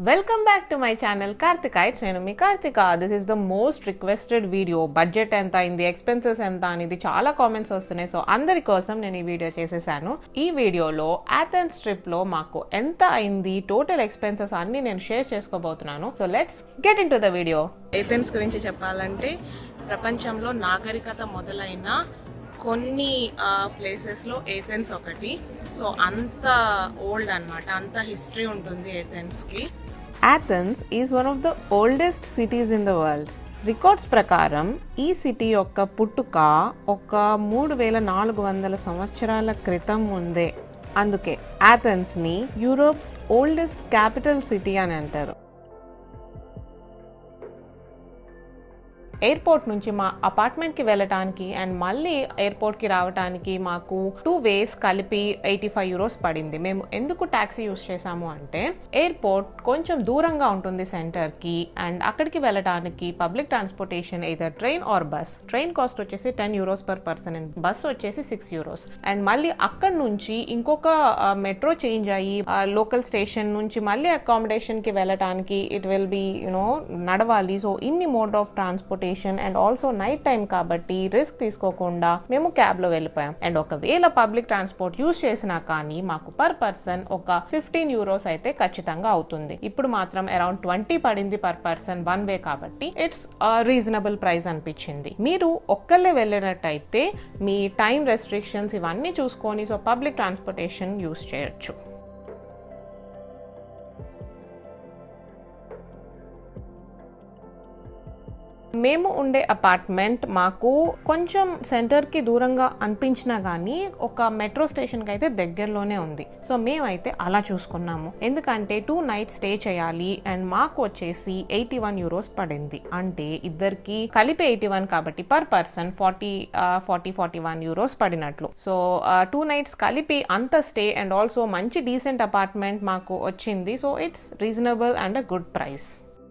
welcome back to my channel కార్తికైట్స్ నేను మీ Karthika this is the most requested video budget ఎంత అయింది ఎక్స్పెన్సెస్ ఎంత అనేది చాలా కామెంట్స్ వస్తున్నాయి సో అందరి కోసం నేను ఈ వీడియో చేసేసాను ఈ వీడియోలో ఆథెన్స్ ట్రిప్ లో మాకు ఎంత అయింది టోటల్ ఎక్స్పెన్సెస్ అన్ని నేను షేర్ చేసుకోబోతున్నాను so let's get into the video Athens గురించి చెప్పాలంటే ప్రపంచంలో నాగరికత మొదలైన కొన్ని ప్లేసెస్లో ఏథెన్స్ ఒకటి సో అంత ఓల్డ్ అన్నమాట అంత హిస్టరీ ఉంటుంది ఏథెన్స్కి Athens is one of the oldest cities in the world records ప్రకారం ఈ సిటీ యొక్క పుట్టుక ఒక మూడు వేల నాలుగు వందల సంవత్సరాల క్రితం ఉందే అందుకే ఆథెన్స్ని యూరోప్స్ ఓల్డెస్ట్ క్యాపిటల్ సిటీ అని అంటారు ఎయిర్పోర్ట్ నుంచి మా అపార్ట్మెంట్కి వెళ్ళటానికి అండ్ మళ్ళీ ఎయిర్పోర్ట్కి రావడానికి మాకు టూ వేస్ కలిపి ఎయిటీ ఫైవ్ యూరోస్ పడింది మేము ఎందుకు ట్యాక్సీ యూస్ చేసాము అంటే ఎయిర్పోర్ట్ కొంచెం దూరంగా ఉంటుంది సెంటర్కి అండ్ అక్కడికి వెళ్ళటానికి public transportation either train or bus train cost వచ్చేసి ten euros per person and bus వచ్చేసి సిక్స్ యూరోస్ అండ్ మళ్ళీ అక్కడ నుంచి ఇంకొక మెట్రో చేంజ్ అయ్యి లోకల్ స్టేషన్ నుంచి మళ్ళీ అకామిడేషన్ కి వెళ్ళటానికి ఇట్ విల్ బి యునో నడవాలి సో ఇన్ని mode of transportation and also night time కాబట్టి రిస్క్ తీసుకోకుండా మేము క్యాబ్ లో వెళ్ళిపోయాం అండ్ ఒకవేళ పబ్లిక్ ట్రాన్స్పోర్ట్ యూస్ చేసినా కానీ మాకు పర్ పర్సన్ ఒక ఫిఫ్టీన్ యూరోస్ అయితే ఖచ్చితంగా అవుతుంది ఇప్పుడు మాత్రం అరౌండ్ ట్వంటీ పడింది పర్ పర్సన్ వన్ వే కాబట్టి ఇట్స్ రీజనబుల్ ప్రైస్ అనిపించింది మీరు ఒక్కళ్ళే వెళ్ళినట్టయితే మీ టైం రెస్ట్రిక్షన్స్ ఇవన్నీ చూసుకొని సో పబ్లిక్ ట్రాన్స్పోర్టేషన్ యూస్ చేయొచ్చు మేము ఉండే అపార్ట్మెంట్ మాకు కొంచెం సెంటర్కి దూరంగా అనిపించినా కానీ ఒక మెట్రో స్టేషన్కి అయితే దగ్గరలోనే ఉంది సో మేమైతే అలా చూసుకున్నాము ఎందుకంటే టూ నైట్ స్టే చేయాలి అండ్ మాకు వచ్చేసి ఎయిటీ వన్ యూరోస్ పడింది అంటే ఇద్దరికి కలిపి ఎయిటీ వన్ కాబట్టి per person forty forty forty one euros పడినట్లు సో టూ నైట్స్ కలిపి అంత స్టే అండ్ ఆల్సో మంచి డీసెంట్ అపార్ట్మెంట్ మాకు వచ్చింది so it's reasonable and a good price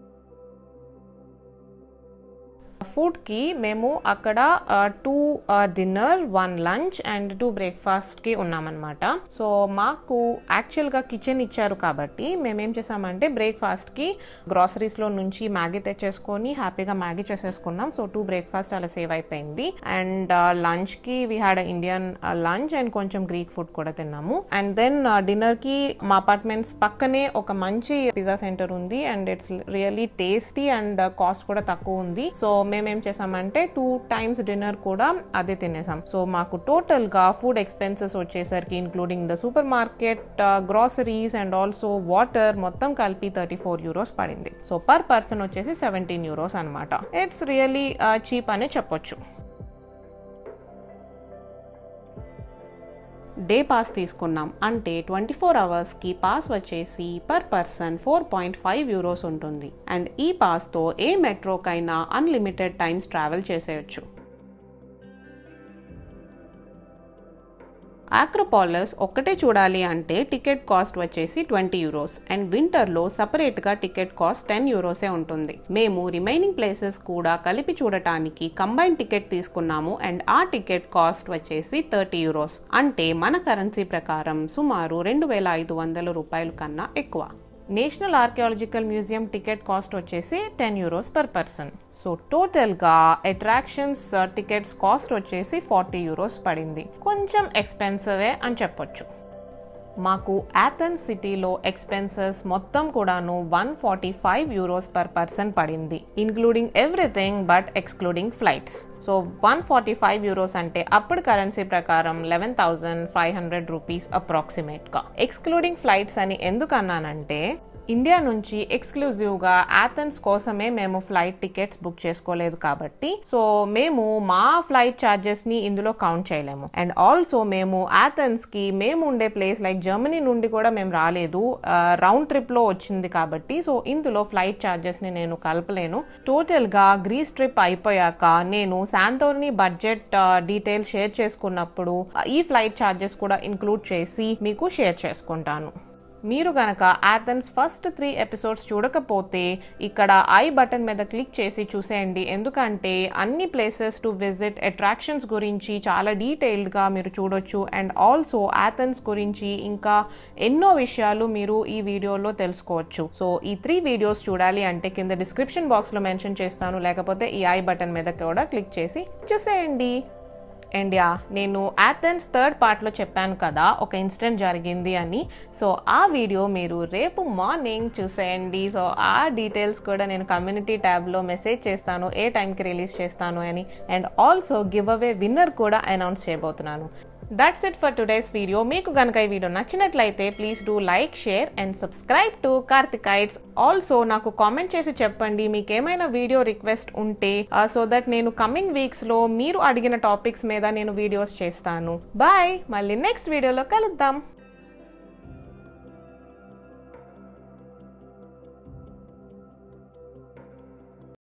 ఫుడ్కి మేము అక్కడ two dinner one lunch and two బ్రేక్ఫాస్ట్కి ఉన్నామన్నమాట సో మాకు యాక్చువల్గా కిచెన్ ఇచ్చారు కాబట్టి మేమేం చేసామంటే బ్రేక్ఫాస్ట్కి గ్రాసరీస్లో నుంచి మ్యాగీ తెచ్చేసుకొని హ్యాపీగా మ్యాగీ చేసేసుకున్నాం సో టూ బ్రేక్ఫాస్ట్ అలా సేవ్ అయిపోయింది అండ్ లంచ్కి we had Indian lunch and కొంచెం గ్రీక్ ఫుడ్ కూడా తిన్నాము అండ్ దెన్ డిన్నర్కి మా అపార్ట్మెంట్స్ పక్కనే ఒక మంచి పిజ్జా సెంటర్ ఉంది and it's really tasty and cost కూడా తక్కువ ఉంది సో మేమేం చేసామంటే టూ టైమ్స్ డిన్నర్ కూడా అదే తినేసాం సో మాకు టోటల్ గా ఫుడ్ ఎక్స్పెన్సెస్ వచ్చేసరికి including the supermarket groceries and also water మొత్తం కలిపి థర్టీ ఫోర్ యూరోస్ పడింది సో పర్ పర్సన్ వచ్చేసి సెవెంటీన్ యూరోస్ అనమాట ఇట్స్ రియల్లీ చీప్ అనే చెప్పొచ్చు డే పాస్ తీసుకున్నాం అంటే ట్వంటీ ఫోర్ అవర్స్కి పాస్ వచ్చేసి per person four point five euros ఉంటుంది అండ్ ఈ పాస్తో ఏ మెట్రోకైనా అన్లిమిటెడ్ టైమ్స్ ట్రావెల్ చేసేయచ్చు ఆక్రోపాలస్ ఒక్కటే చూడాలి అంటే టికెట్ కాస్ట్ వచ్చేసి ట్వంటీ యూరోస్ అండ్ వింటర్లో సపరేట్గా టికెట్ కాస్ట్ టెన్ యూరోసే ఉంటుంది మేము రిమైనింగ్ ప్లేసెస్ కూడా కలిపి చూడటానికి కంబైన్ టికెట్ తీసుకున్నాము అండ్ ఆ టికెట్ కాస్ట్ వచ్చేసి థర్టీ యూరోస్ అంటే మన కరెన్సీ ప్రకారం సుమారు రెండు వేల ఐదు వందల రూపాయల కన్నా ఎక్కువ national archaeological museum ticket cost వచ్చేసి ten euros per person so టోటల్గా అట్రాక్షన్స్ టికెట్స్ కాస్ట్ వచ్చేసి ఫార్టీ యూరోస్ పడింది కొంచెం ఎక్స్పెన్సివే అని చెప్పొచ్చు మాకు యాథన్స్ సిటీలో ఎక్స్పెన్సెస్ మొత్తం కూడాను one forty five euros per person పడింది including everything but excluding flights so one forty five euros అంటే అప్పుడు కరెన్సీ ప్రకారం eleven thousand five hundred rupees అప్రాక్సిమేట్గా ఎక్స్క్లూడింగ్ ఫ్లైట్స్ అని ఎందుకు అన్నానంటే ఇండియా నుంచి ఎక్స్క్లూజివ్గా ఆథెన్స్ కోసమే మేము ఫ్లైట్ టికెట్స్ బుక్ చేసుకోలేదు కాబట్టి సో మేము మా ఫ్లైట్ ఛార్జెస్ ని ఇందులో కౌంట్ చేయలేము అండ్ ఆల్సో మేము ఆథెన్స్ కి మేము ఉండే ప్లేస్ లైక్ జర్మనీ నుండి కూడా మేము రాలేదు రౌండ్ ట్రిప్ లో వచ్చింది కాబట్టి సో ఇందులో ఫ్లైట్ ఛార్జెస్ ని నేను కలపలేను టోటల్ గా గ్రీస్ ట్రిప్ అయిపోయాక నేను శాంతోర్ని బడ్జెట్ డీటెయిల్స్ షేర్ చేసుకున్నప్పుడు ఈ ఫ్లైట్ ఛార్జెస్ కూడా ఇంక్లూడ్ చేసి మీకు షేర్ చేసుకుంటాను మీరు గనక ఆథెన్స్ ఫస్ట్ త్రీ ఎపిసోడ్స్ చూడకపోతే ఇక్కడ ఐ బటన్ మీద క్లిక్ చేసి చూసేయండి ఎందుకంటే అన్ని ప్లేసెస్ టు విజిట్ అట్రాక్షన్స్ గురించి చాలా డీటెయిల్డ్గా మీరు చూడొచ్చు అండ్ ఆల్సో ఆథెన్స్ గురించి ఇంకా ఎన్నో విషయాలు మీరు ఈ వీడియోలో తెలుసుకోవచ్చు సో ఈ త్రీ వీడియోస్ చూడాలి అంటే కింద డిస్క్రిప్షన్ బాక్స్లో మెన్షన్ చేస్తాను లేకపోతే ఈ ఐ బటన్ మీద కూడా క్లిక్ చేసి చూసేయండి అండ్ యా నేను ఆథెన్స్ థర్డ్ పార్ట్లో చెప్పాను కదా ఒక ఇన్సిడెంట్ జరిగింది అని సో ఆ వీడియో మీరు రేపు మార్నింగ్ చూసేయండి సో ఆ డీటెయిల్స్ కూడా నేను కమ్యూనిటీ ట్యాబ్లో మెసేజ్ చేస్తాను ఏ టైంకి రిలీజ్ చేస్తాను అని and also give away winner కూడా అనౌన్స్ చేయబోతున్నాను that's it for today's video మీకు కనుక ఈ వీడియో నచ్చినట్లయితే please do like share and subscribe to కార్తికైట్స్ ఆల్సో నాకు కామెంట్ చేసి చెప్పండి మీకు ఏమైనా వీడియో రిక్వెస్ట్ ఉంటే సో దట్ నేను కమింగ్ వీక్స్ లో మీరు అడిగిన టాపిక్స్ మీద నేను వీడియోస్ చేస్తాను బాయ్ మళ్ళీ నెక్స్ట్ వీడియోలో కలుద్దాం